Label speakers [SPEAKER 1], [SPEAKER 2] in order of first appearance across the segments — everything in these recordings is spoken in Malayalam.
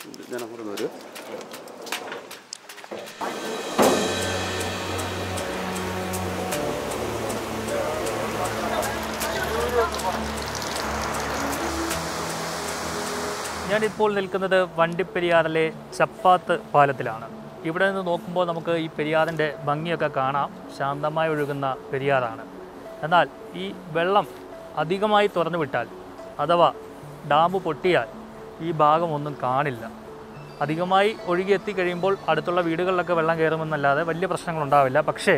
[SPEAKER 1] ജനങ്ങൾ വരും
[SPEAKER 2] ഞാനിപ്പോൾ നിൽക്കുന്നത് വണ്ടിപ്പെരിയാറിലെ ചപ്പാത്ത് പാലത്തിലാണ് ഇവിടെ നിന്ന് നോക്കുമ്പോൾ നമുക്ക് ഈ പെരിയാറിൻ്റെ ഭംഗിയൊക്കെ കാണാം ശാന്തമായി ഒഴുകുന്ന പെരിയാറാണ് എന്നാൽ ഈ വെള്ളം അധികമായി തുറന്നു വിട്ടാൽ അഥവാ ഡാം പൊട്ടിയാൽ ഈ ഭാഗം ഒന്നും കാണില്ല അധികമായി ഒഴുകി എത്തിക്കഴിയുമ്പോൾ അടുത്തുള്ള വീടുകളിലൊക്കെ വെള്ളം കയറുമെന്നല്ലാതെ വലിയ പ്രശ്നങ്ങളുണ്ടാവില്ല പക്ഷേ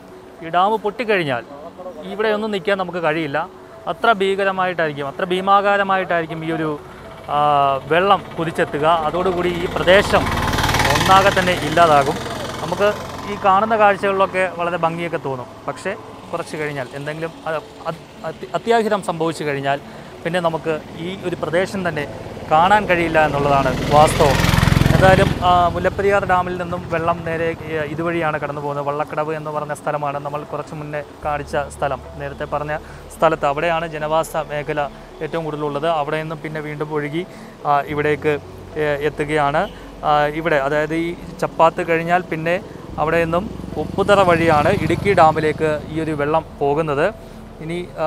[SPEAKER 2] ഈ ഡാം പൊട്ടിക്കഴിഞ്ഞാൽ ഇവിടെയൊന്നും നിൽക്കാൻ നമുക്ക് കഴിയില്ല അത്ര ഭീകരമായിട്ടായിരിക്കും അത്ര ഭീമാകാരമായിട്ടായിരിക്കും ഈ ഒരു ആ, വെള്ളം കുതിച്ചെത്തുക അതോടുകൂടി ഈ പ്രദേശം ഒന്നാകെ തന്നെ ഇല്ലാതാകും നമുക്ക് ഈ കാണുന്ന കാഴ്ചകളിലൊക്കെ വളരെ ഭംഗിയൊക്കെ തോന്നും പക്ഷേ കുറച്ച് കഴിഞ്ഞാൽ എന്തെങ്കിലും അത് അത് അത്യ- അത്യാഹിതം സംഭവിച്ചു കഴിഞ്ഞാൽ പിന്നെ നമുക്ക് ഈ ഒരു പ്രദേശം തന്നെ കാണാൻ കഴിയില്ല എന്നുള്ളതാണ് വാസ്തവം എന്തായാലും ആ, മുല്ലപ്പെരിയാർ ഡാമിൽ നിന്നും വെള്ളം നേരെ ഈ, ഇതുവഴിയാണ് കടന്നു പോകുന്നത് വള്ളക്കടവ് എന്ന് പറഞ്ഞ സ്ഥലമാണ് നമ്മൾ കുറച്ച് മുന്നേ കാണിച്ച സ്ഥലം നേരത്തെ പറഞ്ഞ സ്ഥലത്ത് അവിടെയാണ് ജനവാസ മേഖല ഏറ്റവും കൂടുതലുള്ളത് അവിടെ നിന്നും പിന്നെ വീണ്ടും ഒഴുകി ആ, ഇവിടേക്ക് ഏ, എത്തുകയാണ് ആ, ഇവിടെ അതായത് ഈ ചപ്പാത്ത് കഴിഞ്ഞാൽ പിന്നെ അവിടെ നിന്നും ഉപ്പുതറ വഴിയാണ് ഇടുക്കി ഡാമിലേക്ക് ഈ ഒരു വെള്ളം പോകുന്നത് ഇനി ആ,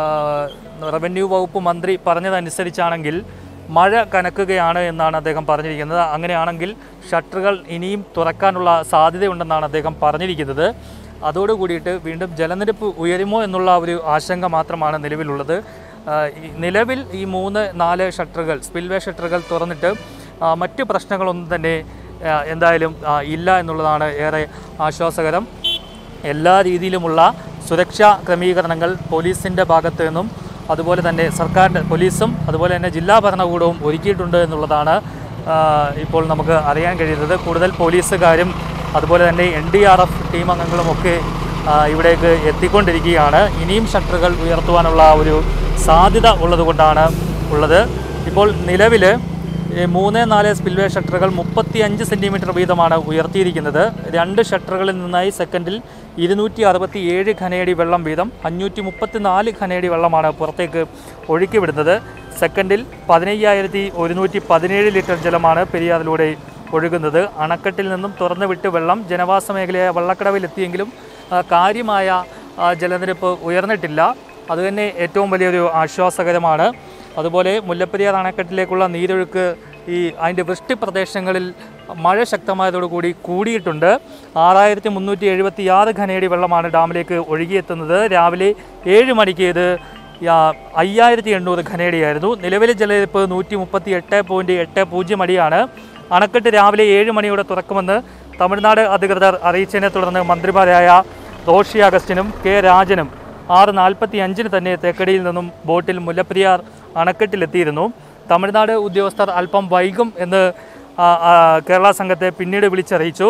[SPEAKER 2] റവന്യൂ വകുപ്പ് മന്ത്രി പറഞ്ഞതനുസരിച്ചാണെങ്കിൽ മഴ കനക്കുകയാണ് എന്നാണ് അദ്ദേഹം പറഞ്ഞിരിക്കുന്നത് അങ്ങനെയാണെങ്കിൽ ഷട്ടറുകൾ ഇനിയും തുറക്കാനുള്ള സാധ്യതയുണ്ടെന്നാണ് അദ്ദേഹം പറഞ്ഞിരിക്കുന്നത് അതോടുകൂടിയിട്ട് വീണ്ടും ജലനിരപ്പ് ഉയരുമോ എന്നുള്ള ഒരു ആശങ്ക മാത്രമാണ് നിലവിലുള്ളത് ആ, ഈ നിലവിൽ ഈ മൂന്ന് നാല് ഷട്ടറുകൾ സ്പിൽവേ ഷട്ടറുകൾ തുറന്നിട്ട് ആ, മറ്റ് പ്രശ്നങ്ങളൊന്നും തന്നെ ആ, എന്തായാലും ആ, ഇല്ല എന്നുള്ളതാണ് ഏറെ ആശ്വാസകരം എല്ലാ രീതിയിലുമുള്ള സുരക്ഷാ ക്രമീകരണങ്ങൾ പോലീസിൻ്റെ ഭാഗത്തു നിന്നും അതുപോലെ തന്നെ സർക്കാരിൻ്റെ പോലീസും അതുപോലെ തന്നെ ജില്ലാ ഭരണകൂടവും ഒരുക്കിയിട്ടുണ്ട് എന്നുള്ളതാണ് ആ, ഇപ്പോൾ നമുക്ക് അറിയാൻ കഴിയുന്നത് കൂടുതൽ പോലീസുകാരും അതുപോലെ തന്നെ N D R F team അംഗങ്ങളുമൊക്കെ ആ, ഇവിടേക്ക് എത്തിക്കൊണ്ടിരിക്കുകയാണ് ഇനിയും ഷട്ടറുകൾ ഉയർത്തുവാനുള്ള ഒരു സാധ്യത ഉള്ളതുകൊണ്ടാണ് ഉള്ളത് ഇപ്പോൾ നിലവിൽ ഈ മൂന്ന് നാല് സ്പിൽവേ ഷട്ടറുകൾ മുപ്പത്തി അഞ്ച് സെൻറ്റിമീറ്റർ വീതമാണ് ഉയർത്തിയിരിക്കുന്നത് രണ്ട് ഷട്ടറുകളിൽ നിന്നായി സെക്കൻഡിൽ ഇരുന്നൂറ്റി അറുപത്തി ഏഴ് ഖനയടി വെള്ളം വീതം അഞ്ഞൂറ്റി മുപ്പത്തി നാല് ഖനയടി വെള്ളമാണ് പുറത്തേക്ക് ഒഴുക്കി വിടുന്നത് സെക്കൻഡിൽ പതിനയ്യായിരത്തി ഒരുന്നൂറ്റി പതിനേഴ് ലിറ്റർ ജലമാണ് പെരിയാറിലൂടെ ഒഴുകുന്നത് അണക്കെട്ടിൽ നിന്നും തുറന്നു വിട്ട് വെള്ളം ജനവാസ മേഖലയായ വള്ളക്കടവിലെത്തിയെങ്കിലും ആ, കാര്യമായ ആ, ജലനിരപ്പ് ഉയർന്നിട്ടില്ല അതുതന്നെ ഏറ്റവും വലിയൊരു ആശ്വാസകരമാണ് അതുപോലെ മുല്ലപ്പെരിയാർ അണക്കെട്ടിലേക്കുള്ള നീരൊഴുക്ക് ഈ അതിൻ്റെ വൃഷ്ടി പ്രദേശങ്ങളിൽ മഴ ശക്തമായതോടുകൂടി കൂടിയിട്ടുണ്ട് ആറായിരത്തി മുന്നൂറ്റി എഴുപത്തി ആറ് ഖനയടി വെള്ളമാണ് ഡാമിലേക്ക് ഒഴുകിയെത്തുന്നത് രാവിലെ ഏഴ് മണിക്ക് ഇത് യാ- അയ്യായിരത്തി എണ്ണൂറ് ഖനയടിയായിരുന്നു നിലവിലെ ജലനിരപ്പ് നൂറ്റി മുപ്പത്തി എട്ട് പോയിൻറ്റ് എട്ട് പൂജ്യം അടിയാണ് അണക്കെട്ട് രാവിലെ ഏഴ് മണിയോടെ തുറക്കുമെന്ന് തമിഴ്നാട് അധികൃതർ അറിയിച്ചതിനെ തുടർന്ന് മന്ത്രിമാരായ റോഷി അഗസ്റ്റിനും കെ രാജനും ആറ് നാൽപ്പത്തി അഞ്ചിന് തന്നെ തേക്കടിയിൽ നിന്നും ബോട്ടിൽ മുല്ലപ്പെരിയാർ അണക്കെട്ടിലെത്തിയിരുന്നു തമിഴ്നാട് ഉദ്യോഗസ്ഥർ അല്പം വൈകും എന്ന് ആ, ആ, കേരള സംഘത്തെ പിന്നീട് വിളിച്ചറിയിച്ചു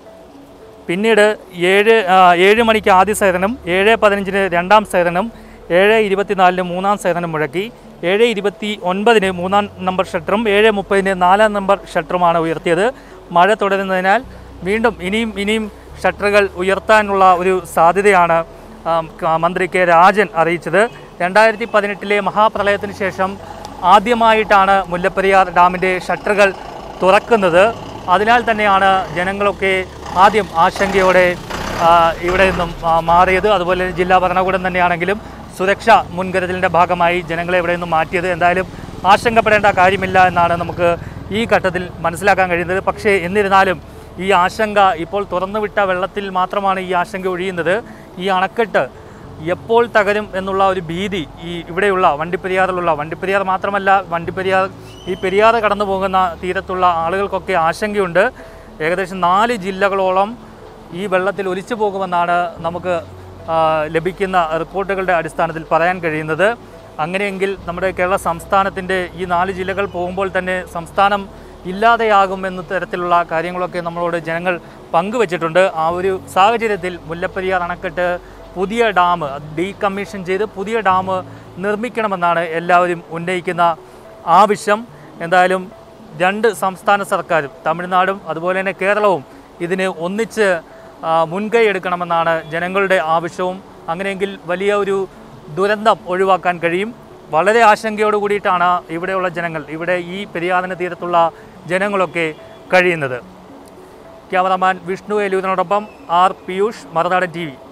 [SPEAKER 2] പിന്നീട് ഏഴ് ആ, ഏഴ് മണിക്ക് ആദ്യ സൈറനും ഏഴ് പതിനഞ്ചിന് രണ്ടാം സൈറനും ഏഴ് ഇരുപത്തിനാലിന് മൂന്നാം സൈറനും മുഴക്കി ഏഴ് ഇരുപത്തി ഒൻപതിന് മൂന്നാം നമ്പർ ഷട്ടറും ഏഴ് മുപ്പതിന് നാലാം നമ്പർ ഷട്ടറുമാണ് ഉയർത്തിയത് മഴ തുടരുന്നതിനാൽ വീണ്ടും ഇനിയും ഇനിയും ഷട്ടറുകൾ ഉയർത്താനുള്ള ഒരു സാധ്യതയാണ് ആം, ക- മന്ത്രി കെ രാജൻ അറിയിച്ചത് രണ്ടായിരത്തി പതിനെട്ടിലെ മഹാപ്രളയത്തിന് ശേഷം ആദ്യമായിട്ടാണ് മുല്ലപ്പെരിയാർ ഡാമിൻ്റെ ഷട്ടറുകൾ തുറക്കുന്നത് അതിനാൽ തന്നെയാണ് ജനങ്ങളൊക്കെ ആദ്യം ആശങ്കയോടെ ആ, ഇവിടെ നിന്നും ആ, മാറിയത് അതുപോലെ ജില്ലാ ഭരണകൂടം തന്നെയാണെങ്കിലും സുരക്ഷ മുൻകരുതലിൻ്റെ ഭാഗമായി ജനങ്ങളെ ഇവിടെ നിന്നും മാറ്റിയത് എന്തായാലും ആശങ്കപ്പെടേണ്ട കാര്യമില്ല എന്നാണ് നമുക്ക് ഈ ഘട്ടത്തിൽ മനസ്സിലാക്കാൻ കഴിയുന്നത് പക്ഷേ എന്നിരുന്നാലും ഈ ആശങ്ക ഇപ്പോൾ തുറന്നുവിട്ട വെള്ളത്തിൽ മാത്രമാണ് ഈ ആശങ്ക ഒഴിയുന്നത് ഈ അണക്കെട്ട് എപ്പോൾ തകരും എന്നുള്ള ഒരു ഭീതി ഈ ഇവിടെയുള്ള വണ്ടിപ്പെരിയാറിലുള്ള വണ്ടിപ്പെരിയാർ മാത്രമല്ല വണ്ടിപ്പെരിയാർ ഈ പെരിയാർ കടന്നു പോകുന്ന തീരത്തുള്ള ആളുകൾക്കൊക്കെ ആശങ്കയുണ്ട് ഏകദേശം നാല് ജില്ലകളോളം ഈ വെള്ളത്തിൽ ഒലിച്ചു പോകുമെന്നാണ് നമുക്ക് ആ, ലഭിക്കുന്ന റിപ്പോർട്ടുകളുടെ അടിസ്ഥാനത്തിൽ പറയാൻ കഴിയുന്നത് അങ്ങനെയെങ്കിൽ നമ്മുടെ കേരള സംസ്ഥാനത്തിൻ്റെ ഈ നാല് ജില്ലകൾ പോകുമ്പോൾ തന്നെ സംസ്ഥാനം ഇല്ലാതെയാകും എന്ന തരത്തിലുള്ള കാര്യങ്ങളൊക്കെ നമ്മളോട് ജനങ്ങൾ പങ്കുവച്ചിട്ടുണ്ട് ആ ഒരു സാഹചര്യത്തിൽ മുല്ലപ്പെരിയാർ അണക്കെട്ട് പുതിയ ഡാം ഡീകമ്മീഷൻ ചെയ്ത് പുതിയ ഡാം നിർമ്മിക്കണമെന്നാണ് എല്ലാവരും ഉന്നയിക്കുന്ന ആവശ്യം എന്തായാലും രണ്ട് സംസ്ഥാന സർക്കാരും തമിഴ്നാടും അതുപോലെ തന്നെ കേരളവും ഇതിന് ഒന്നിച്ച് ആ, മുൻകൈ എടുക്കണമെന്നാണ് ജനങ്ങളുടെ ആവശ്യവും അങ്ങനെയെങ്കിൽ വലിയ ഒരു ദുരന്തം ഒഴിവാക്കാൻ കഴിയും വളരെ ആശങ്കയോട് കൂടിയിട്ടാണ് ഇവിടെയുള്ള ജനങ്ങൾ ഇവിടെ ഈ പെരിയാറിന് തീരത്തുള്ള ജനങ്ങളൊക്കെ കഴിയുന്നത് ക്യാമറാമാൻ വിഷ്ണു എലൂരിനോടൊപ്പം R Piyush Marunadan T V